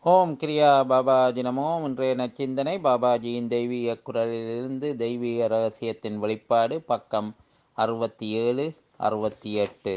ஓம் கிரியா பாபாஜி நமோ இன்றைய நச்சிந்தனை பாபாஜியின் தெய்வீக குரலிலிருந்து தெய்வீக ரகசியத்தின் வெளிப்பாடு பக்கம் அறுபத்தி ஏழு அறுபத்தி எட்டு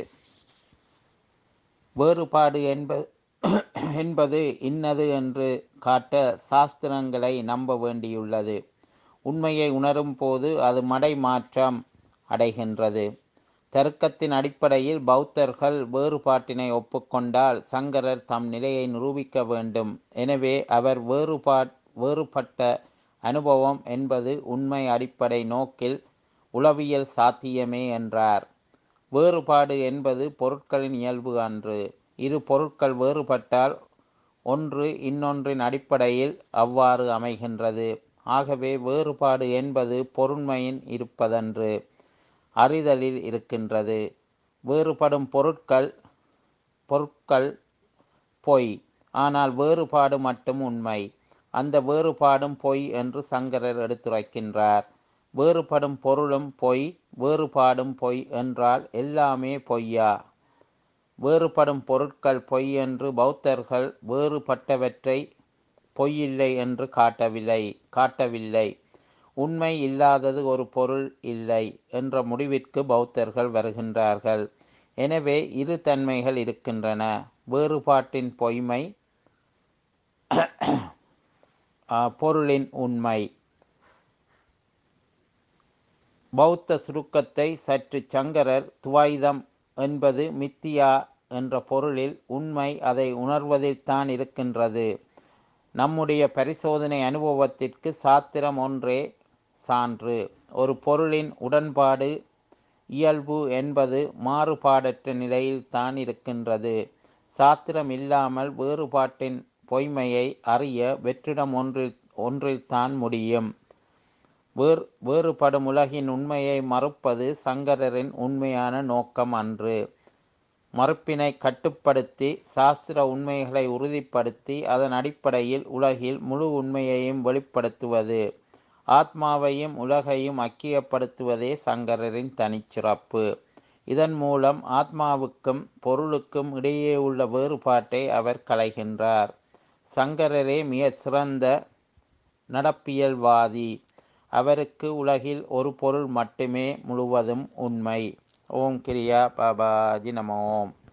வேறுபாடு என்பது என்பது இன்னது என்று காட்ட சாஸ்திரங்களை நம்ப வேண்டியுள்ளது உண்மையை உணரும் போது அது மடை மாற்றம் அடைகின்றது தர்க்கத்தின் அடிப்படையில் பௌத்தர்கள் வேறுபாட்டினை ஒப்புக்கொண்டால் சங்கரர் தம் நிலையை நிரூபிக்க வேண்டும் எனவே அவர் வேறுபாட் வேறுபட்ட அனுபவம் என்பது உண்மை அடிப்படை நோக்கில் உளவியல் சாத்தியமே என்றார் வேறுபாடு என்பது பொருட்களின் இயல்பு அன்று இரு பொருட்கள் வேறுபட்டால் ஒன்று இன்னொன்றின் அடிப்படையில் அவ்வாறு அமைகின்றது ஆகவே வேறுபாடு என்பது பொருண்மையின் இருப்பதன்று அறிதலில் இருக்கின்றது வேறுபடும் பொருட்கள் பொருட்கள் பொய் ஆனால் வேறுபாடு மட்டும் உண்மை அந்த வேறுபாடும் பொய் என்று சங்கரர் எடுத்துரைக்கின்றார் வேறுபடும் பொருளும் பொய் வேறுபாடும் பொய் என்றால் எல்லாமே பொய்யா வேறுபடும் பொருட்கள் பொய் என்று பௌத்தர்கள் வேறுபட்டவற்றை பொய்யில்லை என்று காட்டவில்லை காட்டவில்லை உண்மை இல்லாதது ஒரு பொருள் இல்லை என்ற முடிவிற்கு பௌத்தர்கள் வருகின்றார்கள் எனவே இரு தன்மைகள் இருக்கின்றன வேறுபாட்டின் பொய்மை பொருளின் உண்மை பௌத்த சுருக்கத்தை சற்று சங்கரர் துவைதம் என்பது மித்தியா என்ற பொருளில் உண்மை அதை உணர்வதில்தான் இருக்கின்றது நம்முடைய பரிசோதனை அனுபவத்திற்கு சாத்திரம் ஒன்றே சான்று ஒரு பொருளின் உடன்பாடு இயல்பு என்பது மாறுபாடற்ற நிலையில் தான் இருக்கின்றது சாத்திரம் இல்லாமல் வேறுபாட்டின் பொய்மையை அறிய வெற்றிடம் ஒன்றில் ஒன்றில்தான் முடியும் வேறு வேறுபடும் உலகின் உண்மையை மறுப்பது சங்கரரின் உண்மையான நோக்கம் அன்று மறுப்பினை கட்டுப்படுத்தி சாஸ்திர உண்மைகளை உறுதிப்படுத்தி அதன் அடிப்படையில் உலகில் முழு உண்மையையும் வெளிப்படுத்துவது ஆத்மாவையும் உலகையும் ஐக்கியப்படுத்துவதே சங்கரரின் தனிச்சிறப்பு இதன் மூலம் ஆத்மாவுக்கும் பொருளுக்கும் இடையே உள்ள வேறுபாட்டை அவர் களைகின்றார் சங்கரரே மிக சிறந்த நடப்பியல்வாதி அவருக்கு உலகில் ஒரு பொருள் மட்டுமே முழுவதும் உண்மை ஓம் கிரியா பாபாஜி நம ஓம்